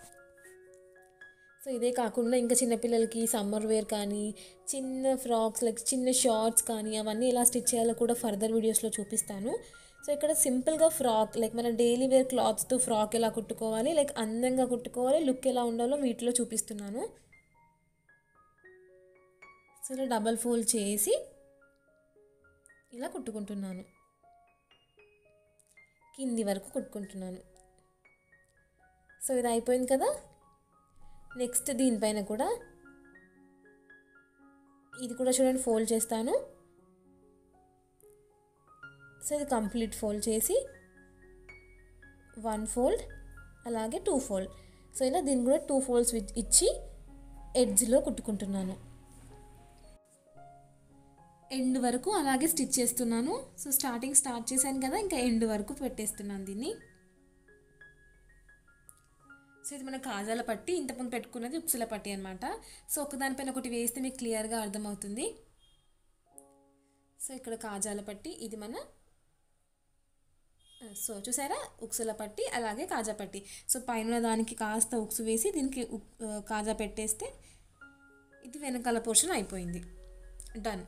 A: సో ఇదే కాకుండా ఇంకా చిన్నపిల్లలకి సమ్మర్ వేర్ కానీ చిన్న ఫ్రాక్స్ లైక్ చిన్న షార్ట్స్ కానీ అవన్నీ ఎలా స్టిచ్ చేయాలో కూడా ఫర్దర్ వీడియోస్లో చూపిస్తాను సో ఇక్కడ సింపుల్గా ఫ్రాక్ లైక్ మన డైలీ వేర్ క్లాత్స్తో ఫ్రాక్ ఎలా కుట్టుకోవాలి లైక్ అందంగా కుట్టుకోవాలి లుక్ ఎలా ఉండాలో వీటిలో చూపిస్తున్నాను సో ఇలా డబల్ ఫోల్డ్ చేసి ఇలా కుట్టుకుంటున్నాను కింది వరకు కుట్టుకుంటున్నాను సో ఇది అయిపోయింది కదా నెక్స్ట్ దీనిపైన కూడా ఇది కూడా చూడండి ఫోల్డ్ చేస్తాను సో ఇది కంప్లీట్ ఫోల్డ్ చేసి వన్ ఫోల్డ్ అలాగే టూ ఫోల్డ్ సో ఇలా దీన్ని కూడా టూ ఫోల్డ్స్ ఇచ్చి ఎడ్జ్లో కుట్టుకుంటున్నాను ఎండ్ వరకు అలాగే స్టిచ్ చేస్తున్నాను సో స్టార్టింగ్ స్టార్ట్ చేశాను కదా ఇంకా ఎండ్ వరకు పెట్టేస్తున్నాను దీన్ని సో ఇది మన కాజాల పట్టి ఇంతకుముందు పెట్టుకున్నది ఉప్సుల పట్టి అనమాట సో ఒకదానిపైన ఒకటి వేస్తే మీకు క్లియర్గా అర్థమవుతుంది సో ఇక్కడ కాజాల పట్టి ఇది మన సో చూసారా ఉక్సుల పట్టి అలాగే కాజా పట్టి సో పైన దానికి కాస్త ఉక్సు వేసి దీనికి కాజా పెట్టేస్తే ఇది వెనకాల పోర్షన్ అయిపోయింది డన్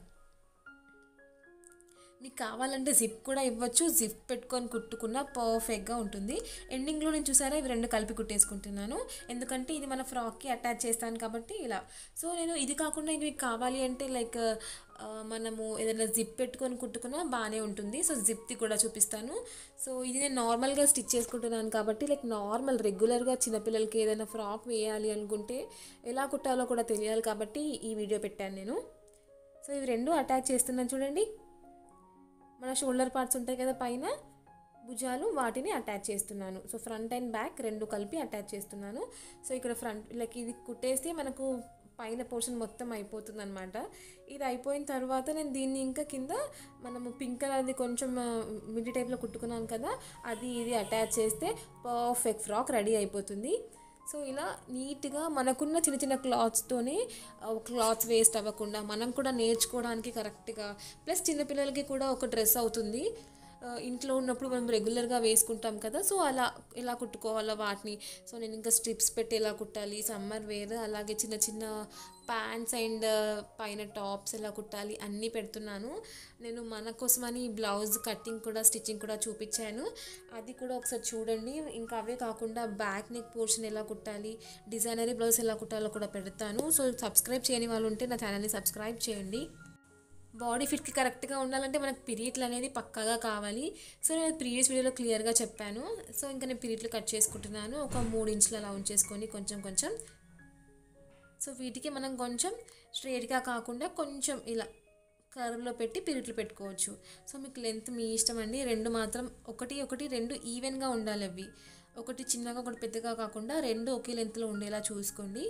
A: మీకు కావాలంటే జిప్ కూడా ఇవ్వచ్చు జిప్ పెట్టుకొని కుట్టుకున్న పర్ఫెక్ట్గా ఉంటుంది ఎండింగ్లో నేను చూసారా ఇవి రెండు కలిపి కుట్టేసుకుంటున్నాను ఎందుకంటే ఇది మన ఫ్రాక్కి అటాచ్ చేస్తాను కాబట్టి ఇలా సో నేను ఇది కాకుండా ఇంక మీకు కావాలి అంటే లైక్ మనము ఏదైనా జిప్ పెట్టుకొని కుట్టుకున్నా బాగానే ఉంటుంది సో జిప్ది కూడా చూపిస్తాను సో ఇది నేను నార్మల్గా స్టిచ్ చేసుకుంటున్నాను కాబట్టి లైక్ నార్మల్ రెగ్యులర్గా చిన్నపిల్లలకి ఏదైనా ఫ్రాక్ వేయాలి అనుకుంటే ఎలా కుట్టాలో కూడా తెలియాలి కాబట్టి ఈ వీడియో పెట్టాను నేను సో ఇవి రెండు అటాచ్ చేస్తున్నాను చూడండి మన షోల్డర్ పార్ట్స్ ఉంటాయి కదా పైన భుజాలు వాటిని అటాచ్ చేస్తున్నాను సో ఫ్రంట్ అండ్ బ్యాక్ రెండు కలిపి అటాచ్ చేస్తున్నాను సో ఇక్కడ ఫ్రంట్ లైక్ ఇది కుట్టేస్తే మనకు పైన పోర్షన్ మొత్తం అయిపోతుంది అనమాట ఇది అయిపోయిన తర్వాత నేను దీన్ని ఇంకా కింద మనము పింక్ కలర్ది కొంచెం మిడి టైప్లో కుట్టుకున్నాను కదా అది ఇది అటాచ్ చేస్తే పర్ఫెక్ట్ ఫ్రాక్ రెడీ అయిపోతుంది సో ఇలా నీట్గా మనకున్న చిన్న చిన్న క్లాత్స్తోనే క్లాత్స్ వేస్ట్ అవ్వకుండా మనం కూడా నేర్చుకోవడానికి కరెక్ట్గా ప్లస్ చిన్నపిల్లలకి కూడా ఒక డ్రెస్ అవుతుంది ఇంట్లో ఉన్నప్పుడు మనం రెగ్యులర్గా వేసుకుంటాం కదా సో అలా ఎలా కుట్టుకోవాలో వాటిని సో నేను ఇంకా స్ట్రిప్స్ పెట్టి ఎలా కుట్టాలి సమ్మర్ వేర్ అలాగే చిన్న చిన్న ప్యాంట్స్ అండ్ పైన టాప్స్ ఎలా కుట్టాలి అన్నీ పెడుతున్నాను నేను మన కోసమని బ్లౌజ్ కటింగ్ కూడా స్టిచ్చింగ్ కూడా చూపించాను అది కూడా ఒకసారి చూడండి ఇంకా అవే కాకుండా బ్యాక్ నెక్ పోర్షన్ ఎలా కుట్టాలి డిజైనరీ బ్లౌజ్ ఎలా కుట్టాలో కూడా పెడతాను సో సబ్స్క్రైబ్ చేయని వాళ్ళు ఉంటే నా ఛానల్ని సబ్స్క్రైబ్ చేయండి బాడీ ఫిట్కి కరెక్ట్గా ఉండాలంటే మనకు పీరియడ్లు అనేది పక్కాగా కావాలి సో నేను ప్రీవియస్ వీడియోలో క్లియర్గా చెప్పాను సో ఇంకా నేను పీరియడ్లు కట్ చేసుకుంటున్నాను ఒక మూడు ఇంచులు అలా ఉంచేసుకొని కొంచెం కొంచెం సో వీటికి మనం కొంచెం స్ట్రేట్గా కాకుండా కొంచెం ఇలా కర్వ్లో పెట్టి పిరిట్లు పెట్టుకోవచ్చు సో మీకు లెంత్ మీ ఇష్టం అండి రెండు మాత్రం ఒకటి ఒకటి రెండు ఈవెన్గా ఉండాలి అవి ఒకటి చిన్నగా ఒకటి పెద్దగా కాకుండా రెండు ఒకే లెంత్లో ఉండేలా చూసుకోండి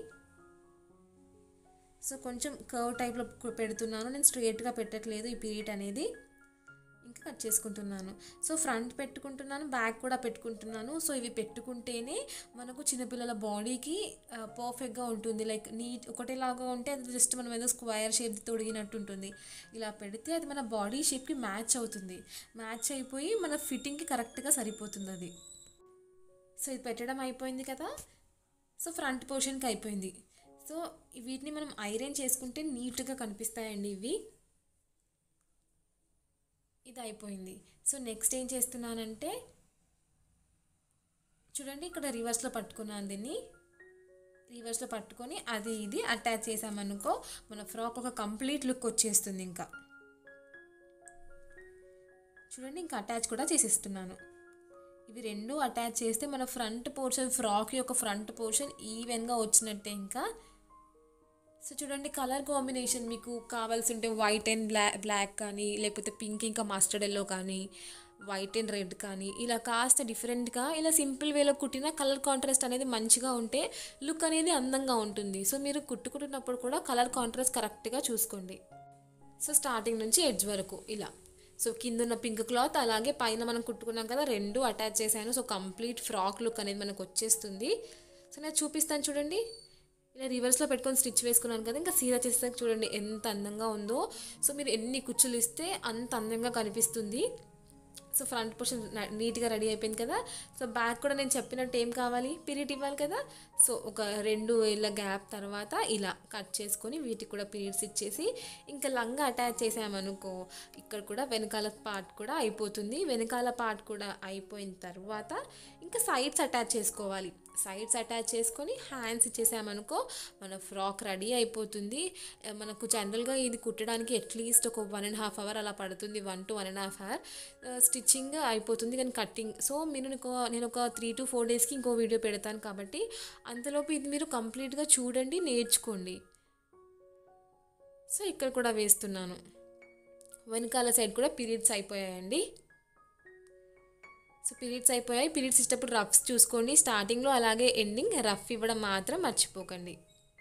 A: సో కొంచెం కర్వ్ టైప్లో పెడుతున్నాను నేను స్ట్రేట్గా పెట్టట్లేదు ఈ పీరియడ్ అనేది ఇంకా కట్ చేసుకుంటున్నాను సో ఫ్రంట్ పెట్టుకుంటున్నాను బ్యాక్ కూడా పెట్టుకుంటున్నాను సో ఇవి పెట్టుకుంటేనే మనకు చిన్నపిల్లల బాడీకి పర్ఫెక్ట్గా ఉంటుంది లైక్ నీట్ ఒకటేలాగా ఉంటే అది జస్ట్ మనం ఏదో స్క్వైర్ షేప్ తొడిగినట్టు ఉంటుంది ఇలా పెడితే అది మన బాడీ షేప్కి మ్యాచ్ అవుతుంది మ్యాచ్ అయిపోయి మన ఫిట్టింగ్కి కరెక్ట్గా సరిపోతుంది అది సో ఇది పెట్టడం అయిపోయింది కదా సో ఫ్రంట్ పోర్షన్కి అయిపోయింది సో వీటిని మనం ఐరన్ చేసుకుంటే నీట్గా కనిపిస్తాయండి ఇవి ఇది అయిపోయింది సో నెక్స్ట్ ఏం చేస్తున్నానంటే చూడండి ఇక్కడ రివర్స్లో పట్టుకున్నాను దీన్ని రివర్స్లో పట్టుకొని అది ఇది అటాచ్ చేసామనుకో మన ఫ్రాక్ ఒక కంప్లీట్ లుక్ వచ్చేస్తుంది ఇంకా చూడండి ఇంకా అటాచ్ కూడా చేసేస్తున్నాను ఇవి రెండు అటాచ్ చేస్తే మన ఫ్రంట్ పోర్షన్ ఫ్రాక్ యొక్క ఫ్రంట్ పోర్షన్ ఈవెన్గా వచ్చినట్టే ఇంకా సో చూడండి కలర్ కాంబినేషన్ మీకు కావాల్సి ఉంటే వైట్ అండ్ బ్లాక్ బ్లాక్ కానీ లేకపోతే పింక్ ఇంకా మస్టర్డ్ ఎల్లో కానీ వైట్ అండ్ రెడ్ కానీ ఇలా కాస్త డిఫరెంట్గా ఇలా సింపుల్ వేలో కుట్టిన కలర్ కాంట్రాస్ట్ అనేది మంచిగా ఉంటే లుక్ అనేది అందంగా ఉంటుంది సో మీరు కుట్టుకుంటున్నప్పుడు కూడా కలర్ కాంట్రాస్ట్ కరెక్ట్గా చూసుకోండి సో స్టార్టింగ్ నుంచి ఎడ్జ్ వరకు ఇలా సో కింద ఉన్న పింక్ క్లాత్ అలాగే పైన మనం కుట్టుకున్నాం కదా రెండు అటాచ్ చేశాను సో కంప్లీట్ ఫ్రాక్ లుక్ అనేది మనకు వచ్చేస్తుంది సో నేను చూపిస్తాను చూడండి ఇలా రివర్స్లో పెట్టుకొని స్టిచ్ వేసుకున్నాను కదా ఇంకా సీదా చేసేసరికి చూడండి ఎంత అందంగా ఉందో సో మీరు ఎన్ని కుచ్చులు ఇస్తే అంత అందంగా కనిపిస్తుంది సో ఫ్రంట్ పోర్షన్ నీట్గా రెడీ అయిపోయింది కదా సో బ్యాక్ కూడా నేను చెప్పినట్టు ఏం కావాలి పీరియడ్ ఇవ్వాలి కదా సో ఒక రెండు ఏళ్ళ గ్యాప్ తర్వాత ఇలా కట్ చేసుకొని వీటికి కూడా పీరియడ్స్ ఇచ్చేసి ఇంకా లంగా అటాచ్ చేసామనుకో ఇక్కడ కూడా వెనకాల పార్ట్ కూడా అయిపోతుంది వెనకాల పార్ట్ కూడా అయిపోయిన తర్వాత ఇంకా సైడ్స్ అటాచ్ చేసుకోవాలి సైడ్స్ అటాచ్ చేసుకొని హ్యాండ్స్ ఇచ్చేసామనుకో మన ఫ్రాక్ రెడీ అయిపోతుంది ఆ, మనకు జనరల్గా ఇది కుట్టడానికి అట్లీస్ట్ ఒక వన్ అండ్ హాఫ్ అవర్ అలా పడుతుంది one to one and half hour stitching అయిపోతుంది కానీ కట్టింగ్ సో మీరు నాకు నేను ఒక త్రీ టు ఫోర్ డేస్కి ఇంకో వీడియో పెడతాను కాబట్టి అంతలోపు ఇది మీరు కంప్లీట్గా చూడండి నేర్చుకోండి సో ఇక్కడ కూడా వేస్తున్నాను వెనకాల సైడ్ కూడా పీరియడ్స్ అయిపోయాయండి సో పీరియడ్స్ అయిపోయాయి పీరియడ్స్ ఇచ్చేటప్పుడు రఫ్స్ చూసుకోండి స్టార్టింగ్లో అలాగే ఎండింగ్ రఫ్ ఇవ్వడం మాత్రం మర్చిపోకండి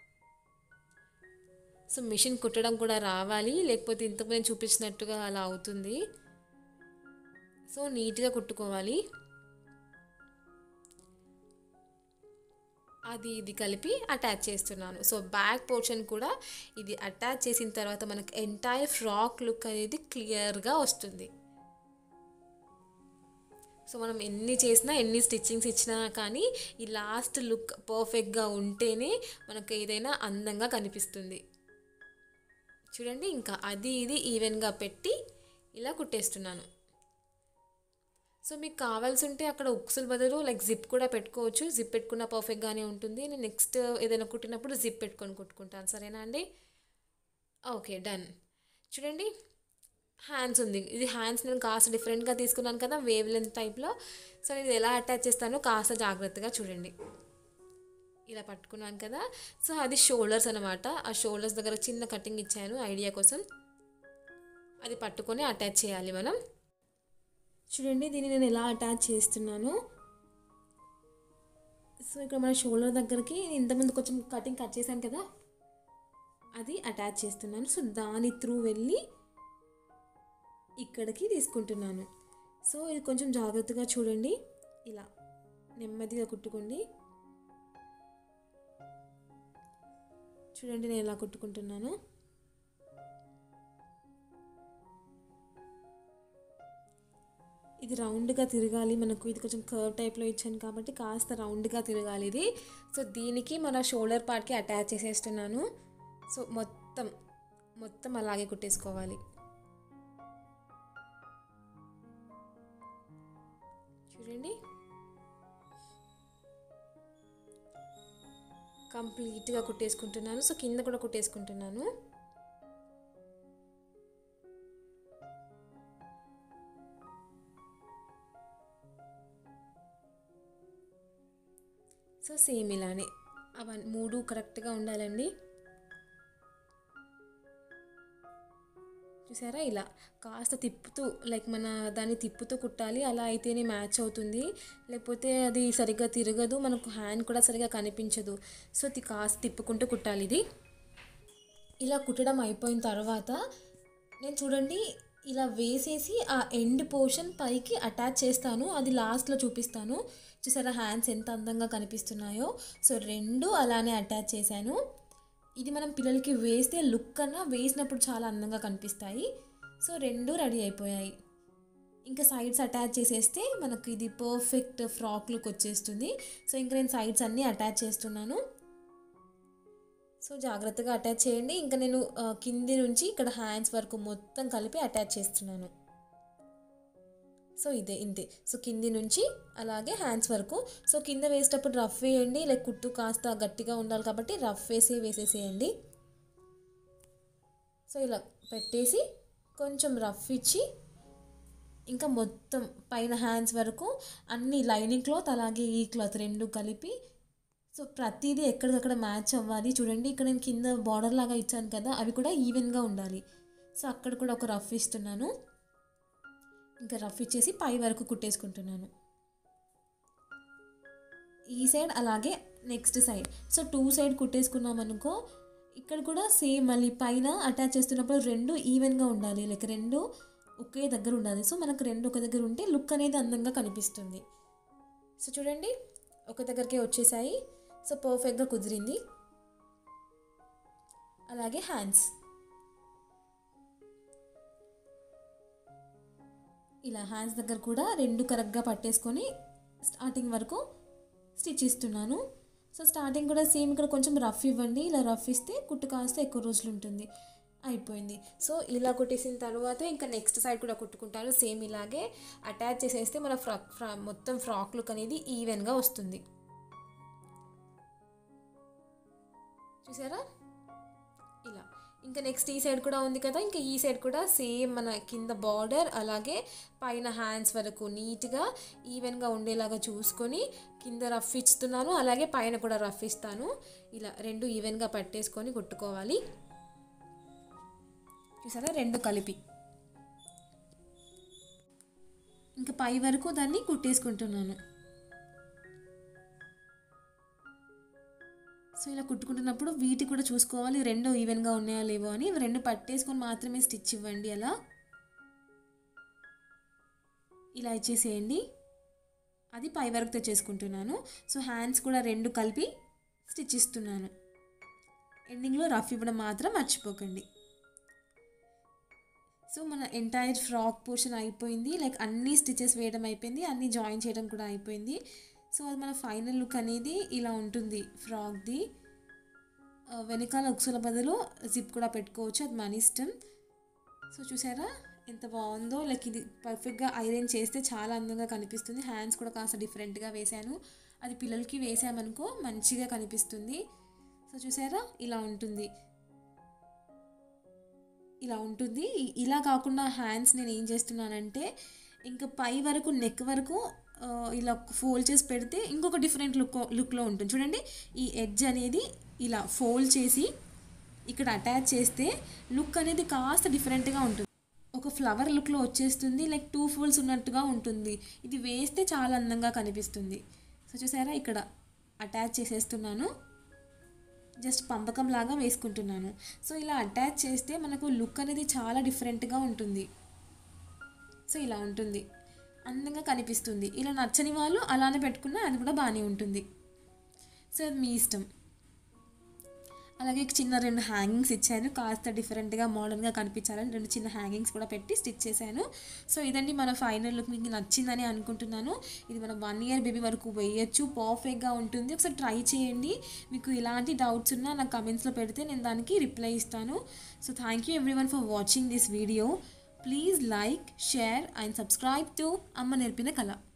A: సో మిషన్ కుట్టడం కూడా రావాలి లేకపోతే ఇంతకు నేను చూపించినట్టుగా అలా అవుతుంది సో నీట్గా కుట్టుకోవాలి అది ఇది కలిపి అటాచ్ చేస్తున్నాను సో బ్యాక్ పోర్షన్ కూడా ఇది అటాచ్ చేసిన తర్వాత మనకు ఎంటైర్ ఫ్రాక్ లుక్ అనేది క్లియర్గా వస్తుంది సో మనం ఎన్ని చేసినా ఎన్ని స్టిచ్చింగ్స్ ఇచ్చినా కానీ ఈ లాస్ట్ లుక్ పర్ఫెక్ట్గా ఉంటేనే మనకు ఏదైనా అందంగా కనిపిస్తుంది చూడండి ఇంకా అది ఇది ఈవెన్గా పెట్టి ఇలా కుట్టేస్తున్నాను సో మీకు కావాల్సి ఉంటే అక్కడ ఉక్సుల బదులు లైక్ జిప్ కూడా పెట్టుకోవచ్చు జిప్ పెట్టుకున్న పర్ఫెక్ట్గానే ఉంటుంది నేను నెక్స్ట్ ఏదైనా కుట్టినప్పుడు జిప్ పెట్టుకొని కుట్టుకుంటాను సరేనా అండి ఓకే డన్ చూడండి హ్యాండ్స్ ఉంది ఇది హ్యాండ్స్ నేను కాస్త డిఫరెంట్గా తీసుకున్నాను కదా వేవ్ లెంత్ టైప్లో సో నేను ఇది ఎలా అటాచ్ చేస్తానో కాస్త జాగ్రత్తగా చూడండి ఇలా పట్టుకున్నాను కదా సో అది షోల్డర్స్ అనమాట ఆ షోల్డర్స్ దగ్గర చిన్న కటింగ్ ఇచ్చాను ఐడియా కోసం అది పట్టుకొని అటాచ్ చేయాలి మనం చూడండి దీన్ని నేను ఎలా అటాచ్ చేస్తున్నాను సో ఇక్కడ మన షోల్డర్ దగ్గరికి ఇంతకుముందు కొంచెం కటింగ్ కట్ చేశాను కదా అది అటాచ్ చేస్తున్నాను సో దాని త్రూ వెళ్ళి ఇక్కడికి తీసుకుంటున్నాను సో ఇది కొంచెం జాగ్రత్తగా చూడండి ఇలా నెమ్మదిగా కుట్టుకోండి చూడండి నేను ఎలా కుట్టుకుంటున్నాను ఇది రౌండ్గా తిరగాలి మనకు ఇది కొంచెం కర్వ్ టైప్లో ఇచ్చాను కాబట్టి కాస్త రౌండ్గా తిరగాలి ఇది సో దీనికి మన షోల్డర్ పార్ట్కి అటాచ్ చేసేస్తున్నాను సో మొత్తం మొత్తం అలాగే కుట్టేసుకోవాలి చూడండి కంప్లీట్గా కుట్టేసుకుంటున్నాను సో కింద కూడా కుట్టేసుకుంటున్నాను సో సేమ్ ఇలానే అవన్నీ మూడు కరెక్ట్గా ఉండాలండి చూసారా ఇలా కాస్త తిప్పుతూ లైక్ మన దాన్ని తిప్పుతూ కుట్టాలి అలా అయితేనే మ్యాచ్ అవుతుంది లేకపోతే అది సరిగ్గా తిరగదు మనకు హ్యాండ్ కూడా సరిగ్గా కనిపించదు సో ఇది కాస్త తిప్పుకుంటూ కుట్టాలి ఇది ఇలా కుట్టడం అయిపోయిన తర్వాత నేను చూడండి ఇలా వేసేసి ఆ ఎండ్ పోర్షన్ పైకి అటాచ్ చేస్తాను అది లాస్ట్లో చూపిస్తాను చూసారా హ్యాండ్స్ ఎంత అందంగా కనిపిస్తున్నాయో సో రెండు అలానే అటాచ్ చేశాను ఇది మనం పిల్లలకి వేస్తే లుక్ కన్నా వేసినప్పుడు చాలా అందంగా కనిపిస్తాయి సో రెండు రెడీ అయిపోయాయి ఇంకా సైడ్స్ అటాచ్ చేసేస్తే మనకు ఇది పర్ఫెక్ట్ ఫ్రాక్ లుక్ వచ్చేస్తుంది సో ఇంకా నేను సైడ్స్ అన్నీ అటాచ్ చేస్తున్నాను సో జాగ్రత్తగా అటాచ్ చేయండి ఇంకా నేను ఆ, కింది నుంచి ఇక్కడ హ్యాండ్స్ వరకు మొత్తం కలిపి అటాచ్ చేస్తున్నాను సో ఇదే ఇంతే సో కింది నుంచి అలాగే హ్యాండ్స్ వరకు సో కింద వేసేటప్పుడు రఫ్ వేయండి లైక్ కుట్టు కాస్త గట్టిగా ఉండాలి కాబట్టి రఫ్ వేసి వేసేసేయండి సో ఇలా పెట్టేసి కొంచెం రఫ్ ఇచ్చి ఇంకా మొత్తం పైన హ్యాండ్స్ వరకు అన్ని లైనింగ్ క్లాత్ అలాగే ఈ క్లాత్ రెండు కలిపి సో ప్రతిదీ ఎక్కడికక్కడ మ్యాచ్ అవ్వాలి చూడండి ఇక్కడ నేను కింద బార్డర్ లాగా ఇచ్చాను కదా అవి కూడా ఈవెన్గా ఉండాలి సో అక్కడ కూడా ఒక రఫ్ ఇస్తున్నాను ఇంకా రఫ్ ఇచ్చేసి పై వరకు కుట్టేసుకుంటున్నాను ఈ సైడ్ అలాగే next side so two side కుట్టేసుకున్నాం అనుకో ఇక్కడ కూడా సేమ్ మళ్ళీ పైన అటాచ్ చేస్తున్నప్పుడు రెండు ఈవెన్గా ఉండాలి లైక్ రెండు ఒకే దగ్గర ఉండాలి సో మనకు రెండు ఒక దగ్గర ఉంటే లుక్ అనేది అందంగా కనిపిస్తుంది సో చూడండి ఒక దగ్గరికి వచ్చేసాయి సో పర్ఫెక్ట్గా కుదిరింది అలాగే హ్యాండ్స్ ఇలా హ్యాండ్స్ దగ్గర కూడా రెండు కరెక్ట్గా పట్టేసుకొని స్టార్టింగ్ వరకు స్టిచ్ ఇస్తున్నాను సో స్టార్టింగ్ కూడా సేమ్ ఇక్కడ కొంచెం రఫ్ ఇవ్వండి ఇలా రఫ్ ఇస్తే కుట్టు కాస్త ఎక్కువ రోజులు ఉంటుంది అయిపోయింది సో ఇలా కుట్టేసిన తర్వాత ఇంకా నెక్స్ట్ సైడ్ కూడా కుట్టుకుంటాను సేమ్ ఇలాగే అటాచ్ చేసేస్తే మన ఫ్రాక్ ఫ్రా మొత్తం ఫ్రాక్ లుక్ అనేది ఈవెన్గా వస్తుంది చూసారా ఇలా ఇంకా నెక్స్ట్ ఈ సైడ్ కూడా ఉంది కదా ఇంకా ఈ సైడ్ కూడా సేమ్ మన కింద బార్డర్ అలాగే పైన హ్యాండ్స్ వరకు నీట్గా ఈవెన్గా ఉండేలాగా చూసుకొని కింద రఫ్ ఇస్తున్నాను అలాగే పైన కూడా రఫ్ ఇస్తాను ఇలా రెండు ఈవెన్గా పట్టేసుకొని కుట్టుకోవాలి చూసారా రెండు కలిపి ఇంకా పై వరకు దాన్ని కుట్టేసుకుంటున్నాను సో ఇలా కుట్టుకుంటున్నప్పుడు వీటి కూడా చూసుకోవాలి రెండు ఈవెన్గా ఉన్నాయా లేవో అని ఇవి రెండు పట్టేసుకొని మాత్రమే స్టిచ్ ఇవ్వండి అలా ఇలా ఇచ్చేసేయండి అది పై వరకు తెచ్చేసుకుంటున్నాను సో హ్యాండ్స్ కూడా రెండు కలిపి స్టిచ్ ఇస్తున్నాను ఎండింగ్లో రఫ్ ఇవ్వడం మాత్రం మర్చిపోకండి సో మన ఎంటైర్ ఫ్రాక్ పోర్షన్ అయిపోయింది లైక్ అన్ని స్టిచెస్ వేయడం అయిపోయింది అన్ని జాయిన్ చేయడం కూడా అయిపోయింది సో అది మన ఫైనల్ లుక్ అనేది ఇలా ఉంటుంది ఫ్రాక్ది ఆ, వెనకాల ఉక్సుల బదులు జిప్ కూడా పెట్టుకోవచ్చు అది మన ఇష్టం సో చూసారా ఎంత బాగుందో లైక్ ఇది పర్ఫెక్ట్గా ఐరన్ చేస్తే చాలా అందంగా కనిపిస్తుంది హ్యాండ్స్ కూడా కాస్త డిఫరెంట్గా వేశాను అది పిల్లలకి వేసామనుకో మంచిగా కనిపిస్తుంది సో చూసారా ఇలా ఉంటుంది ఇలా ఉంటుంది ఇ- ఇలా కాకుండా హ్యాండ్స్ నేను ఏం చేస్తున్నానంటే ఇంకా పై వరకు నెక్ వరకు ఆ, ఇలా ఫోల్డ్ చేసి పెడితే ఇంకొక డిఫరెంట్ లుక్ లుక్లో ఉంటుంది చూడండి ఈ ఎడ్జ్ అనేది ఇలా ఫోల్డ్ చేసి ఇక్కడ అటాచ్ చేస్తే లుక్ అనేది కాస్త డిఫరెంట్గా ఉంటుంది ఒక ఫ్లవర్ లుక్లో వచ్చేస్తుంది లైక్ టూ ఫోల్డ్స్ ఉన్నట్టుగా ఉంటుంది ఇది వేస్తే చాలా అందంగా కనిపిస్తుంది సో చూసారా ఇక్కడ అటాచ్ చేసేస్తున్నాను జస్ట్ పంపకం లాగా వేసుకుంటున్నాను సో ఇలా అటాచ్ చేస్తే మనకు లుక్ అనేది చాలా డిఫరెంట్గా ఉంటుంది సో ఇలా ఉంటుంది అందంగా కనిపిస్తుంది ఇలా నచ్చని వాళ్ళు అలానే పెట్టుకున్నా అది కూడా బాగానే ఉంటుంది సో అది మీ ఇష్టం అలాగే చిన్న రెండు హ్యాంగింగ్స్ ఇచ్చాను కాస్త డిఫరెంట్గా మోడర్న్గా కనిపించాలని రెండు చిన్న హ్యాంగింగ్స్ కూడా పెట్టి స్టిచ్ చేశాను సో ఇదండి మన ఫైనల్ లుక్ మీకు నచ్చిందని అనుకుంటున్నాను ఇది మనం వన్ ఇయర్ బేబీ వరకు వేయచ్చు పర్ఫెక్ట్గా ఉంటుంది ఒకసారి ట్రై చేయండి మీకు ఎలాంటి డౌట్స్ ఉన్నా నాకు కమెంట్స్లో పెడితే నేను దానికి రిప్లై ఇస్తాను so thank you everyone for watching this video please like share and subscribe to అమ్మ నేర్పిన కళ